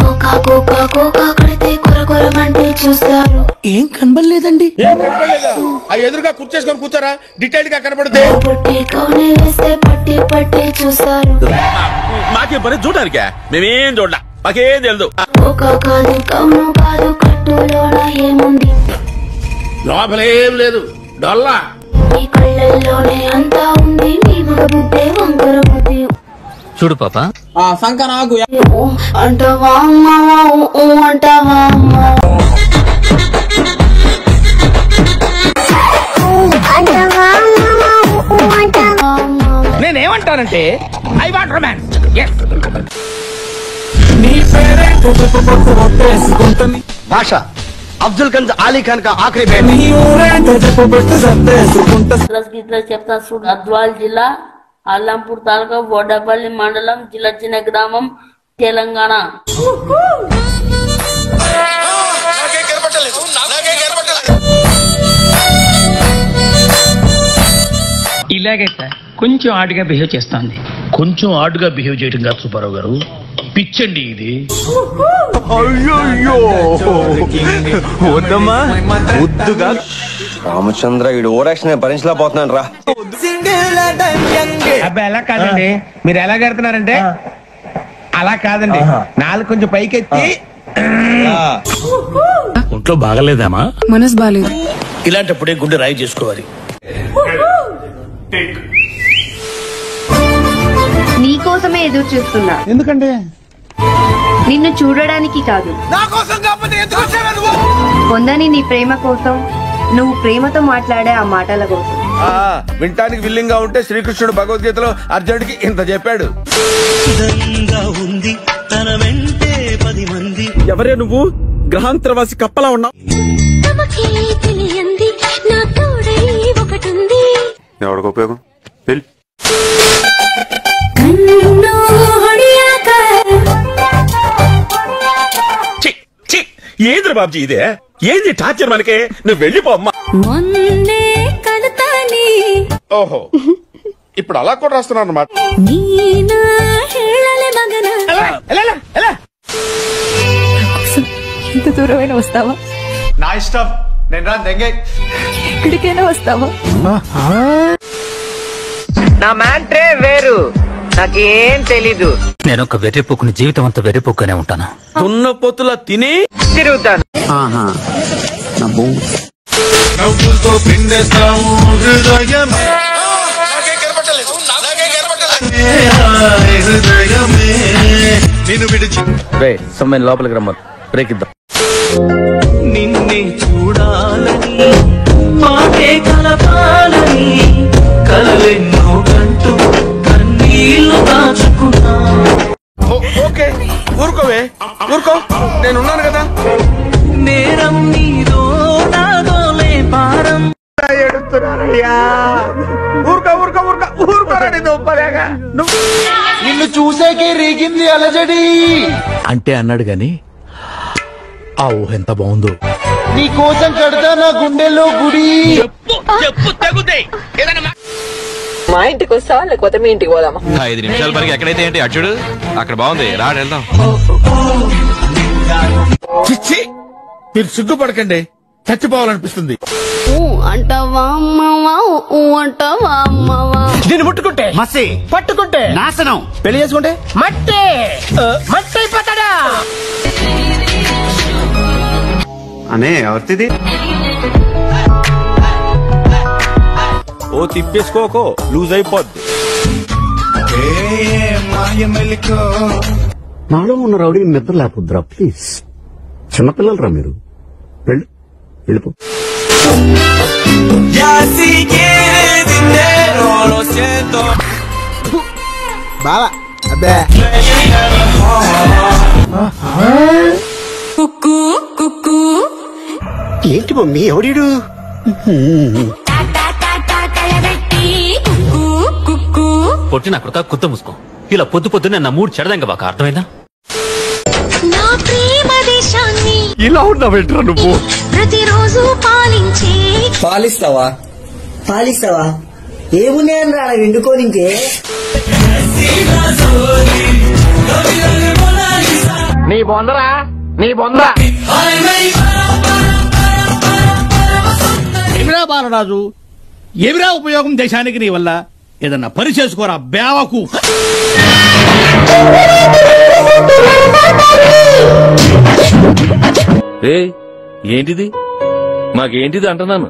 Cocoa cocoa cocoa కడితే కొర కొరమంటే చూస్తారు ఏం కనబడలేదండి ఏం కనపడలేదా ఆ ఎదురుగా కూర్చేసుకొని కూర్చోరా డీటెయిల్ గా కనపడితే పుట్టి కౌనే వేస్తే పట్టి పట్టి చూస్తారు మాకే పని చూడడానికే మేమేం చూడలా మాకేం తెలుదు కోకా కాదు కౌను కాదు కట్టులోన ఏముంది లోపల ఏం లేదు డొల్లా మీ కళ్ళల్లోనే అంతా ఉంది మీ మగ బుద్ధే వంకర బుద్ధి చూడు పాప ఆ సంక నాకు ఊ అంటావా అమ్మావా ఊ ఊ అంటావా అమ్మా అమ్మా నేనేమంటానంటే ఐ వాంట్ రొమాన్స్ భాష అఫ్జల్ గంజ్ అలీ ఖాన్ కా ఆఖరి బేట గిట్ల చెప్తా చూడు గద్వాల్ జిల్లా అల్లంపూర్ తాలూకా వడ్డపల్లి మండలం జిలచిన గ్రామం తెలంగాణ ఇలాగే సార్ కొంచెం ఆడుగా బిహేవ్ చేస్తోంది కొంచెం ఆడుగా బిహేవ్ చేయడం కాదు సుబ్బారావు గారు పిచ్చండి ఇది రామచంద్ర వీడు ఓరాక్షన్ భరించలేకపోతున్నాను రా అబ్బాయి ఎలా కాదండి మీరు ఎలా కడుతున్నారంటే అలా కాదండి నాలుగు కొంచెం పైకెత్తి ఒంట్లో బాగలేదామా మనసు బాలేదు ఇలాంటప్పుడే గుండె రాయి చేసుకోవాలి నీకోసమే ఎదురు చూస్తున్నా ఎందుకంటే నిన్ను చూడడానికి కాదు పొందని నీ ప్రేమ కోసం నువ్వు ప్రేమతో మాట్లాడే ఆ మాటల కోసం వింటానికి విల్లింగ్ గా ఉంటే శ్రీకృష్ణుడు భగవద్గీతలో అర్జునుడికి ఇంత చెప్పాడు ఎవరే నువ్వు గ్రహాంతరవాసి కప్పలా ఉన్నావు ఎవరికి ఉపయోగం వెళ్ళి ఛీ, ఛీ, ఏంద్ర బాబ్జీ ఇదే ఏంది టార్చర్ మనకి నువ్వు వెళ్ళిపో అమ్మా ఓహో ఇప్పుడు అలా కూడా రాస్తున్నాను అనమాట ఎంత దూరమైనా వస్తావా నా ఇష్టం నేను రా దెంగే ఎక్కడికైనా వస్తావా నా మ్యాంట్రే వేరు నాకేం తెలీదు నేను ఒక వెర్రిపోకుని జీవితం అంతా వెర్రిపోకునే ఉంటాను దున్న పొత్తుల తిని తిరుగుతాను రే సొమ్మని లోపలికి రమ్మను బ్రేక్ ఇద్దాం నిన్నే చూడాలని మాకే కలపాలని కలవెన్నో కంటూ కన్నీళ్లు దాచుకున్నా ఓ- ఓకే ఊరుకోవే ఊరుకో నేనున్నాను కదా నేరం నీదో నాదోలే పారం ఊరుకో ఊరుకో ఊరుకో ఊరుకోరండి దుబ్బలేగా నిన్ను చూసేకి రేగింది అలజడి అంటే అన్నాడు గాని ఆ ఊహ ఎంత బాగుందో నీ కోసం కడతా నా గుండెల్లో గుడి మా ఇంటికి వస్తావా లేకపోతే మీ ఇంటికి పోదామా ఐదు నిమిషాల వరకు ఎక్కడైతే ఏంటి అచ్చుడు అక్కడ బాగుంది రాడు వెళ్దాం చిచ్చి మీరు సిగ్గుపడకండి చచ్చిపోవాలనిపిస్తుంది ఊ అంటావా అమ్మవా ఊ అంటావా అమ్మవా నేను ముట్టుకుంటే మసి పట్టుకుంటే నాశనం పెళ్లి చేసుకుంటే మట్టి మట్టి అయిపోతాడా అనే ఎవరిది ఓ తిప్పేసుకోకో లూజ్ అయిపోద్ది నాలో ఉన్న రౌడీ నిద్ర లేకపోద్దురా ప్లీజ్ చిన్నపిల్లలరా మీరు వెళ్ళు వెళ్ళిపో బావా అబ్బే కుక్కు కుక్కు ఏంటి మమ్మీ ఎవడీడు కుక్కు కుక్కు పొట్టిన కృత కుత్త మూసుకో ఇలా పొద్దు పొద్దునే నా మూడు చెడదంగా బాగా అర్థమైందా నా ప్రేమ దేశాన్ని ఇలా ఉన్నావేంట్రా నువ్వు ప్రతిరోజు పాలించే పాలిస్తావా పాలిస్తావా ఏమున్నాయని రా వండుకోనికే నీ బొందరా నీ బొంద ఎమిరా బాలరాజు ఎమిరా ఉపయోగం దేశానికి నీ వల్ల ఏదన్నా పని చేసుకోరా బేవకు ఏ ఏంటిది మాకేంటిది అంటున్నాను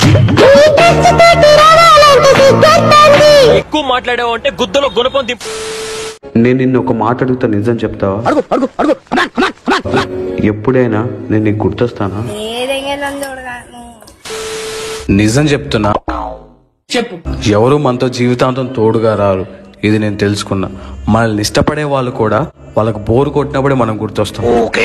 ఎక్కువ మాట్లాడావు అంటే గుద్దలో గుణపం తిప్పు నేను నిన్ను ఒక మాట అడుగుతా నిజం చెప్తావా అడుగు అడుగు అడుగు కమాన్, కమాన్, కమాన్, కమాన్. ఎప్పుడైనా నేను నీకు గుర్తొస్తానా నిజం చెప్తున్నా చెప్పు ఎవరు మనతో జీవితాంతం తోడుగా రారు ఇది నేను తెలుసుకున్నా మనల్ని ఇష్టపడే వాళ్ళు కూడా వాళ్ళకి బోరు కొట్టినప్పుడే మనం గుర్తొస్తాం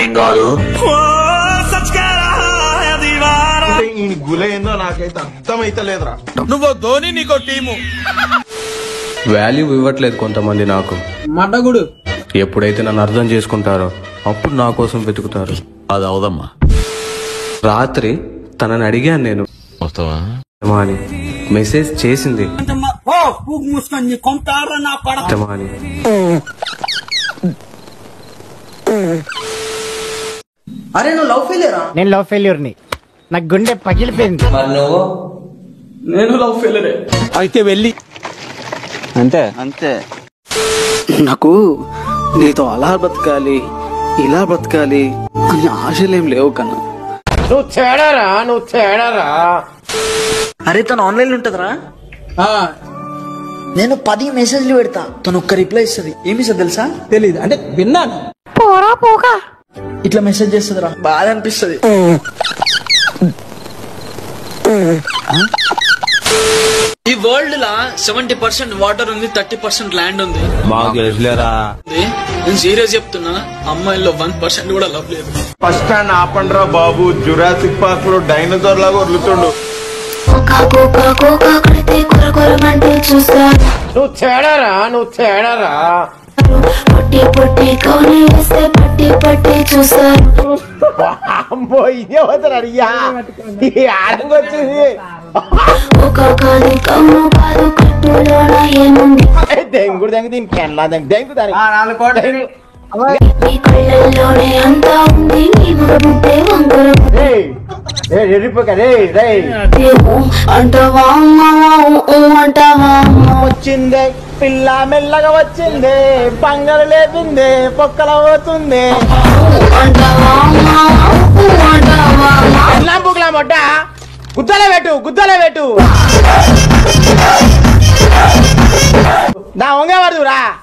నువ్వు ధోని నీకో టీము వాల్యూ ఇవ్వట్లేదు కొంతమంది నాకు మడ్డగుడు ఎప్పుడైతే నన్ను అర్థం చేసుకుంటారో అప్పుడు నా కోసం వెతుకుతారు అది అవదమ్మా రాత్రి తనని అడిగాను నేను వస్తావా ఇష్టమా అని మెసేజ్ చేసింది ఇష్టమా అని అరే నువ్వు లవ్ ఫెయిలియరా నేను లవ్ ఫెయిల్యూర్ని నా గుండె పగిలిపోయింది నేను లవ్ ఫెయిలియరే అయితే వెళ్ళి అంతే నాకు నీతో అలా బతకాలి ఇలా బతకాలి అని ఆశలేం లేవు కన్నా నువ్వు తేడారా నువ్వు తేడారా అరే తను ఆన్లైన్ ఉంటదరా నేను పది మెసేజ్లు పెడతా తను ఒక్క రిప్లై ఇస్తుంది ఏమి ఇస్తుంది తెలుసా తెలీదు అంటే విన్నాను ఇట్లా మెసేజ్ చేస్తుందిరా బాధ అనిపిస్తుంది ఈ వరల్డ్ లా సెవెంటీ పర్సెంట్ వాటర్ ఉంది థర్టీ పర్సెంట్ ల్యాండ్ ఉంది ఉంది. నేను సీరియస్ చెప్తున్నా అమ్మాయిల్లో వన్ పర్సెంట్ కూడా లవ్ లేదు ఫస్ట్ స్టాండ్ ఆపండ్రా బాబు జురాసిక్ పార్క్ లో డైనోసార్ లాగా వదులుతుండు కోకా కోకా కోకా కడితే కొర కొరమంటూ చూస్తారు నువ్వు తేడారా నువ్వు తేడారా పొట్టి పొట్టి కౌని వేస్తే పట్టి పట్టి చూస్తారు అమ్మో ఇదే వద్దరు అడిగా ఈ ఆడంగా వచ్చింది ఒక కాదు కౌను కాదు కట్టులోన ఏముంది దెంగుడు దెంగు దీనికి ఎలా దెంగు దెంగు దానికి మీ కళ్ళల్లోనే అంతా ఉంది మీ మగబుద్దే వంకర బుద్ధేమో అంటావా అమ్మావా ఊ అంటావా అమ్మా వచ్చిందే పిల్ల మెల్లగా వచ్చిందే పంగలు లేపిందే పొక్కల పోతుంది అంటావా అమ్మావా ఊ అంటావా అమ్మా ఎల్లాం బుక్లా మొట్ట గుద్దలే పెట్టు గుద్దలే పెట్టు నా వంగ పడుతురా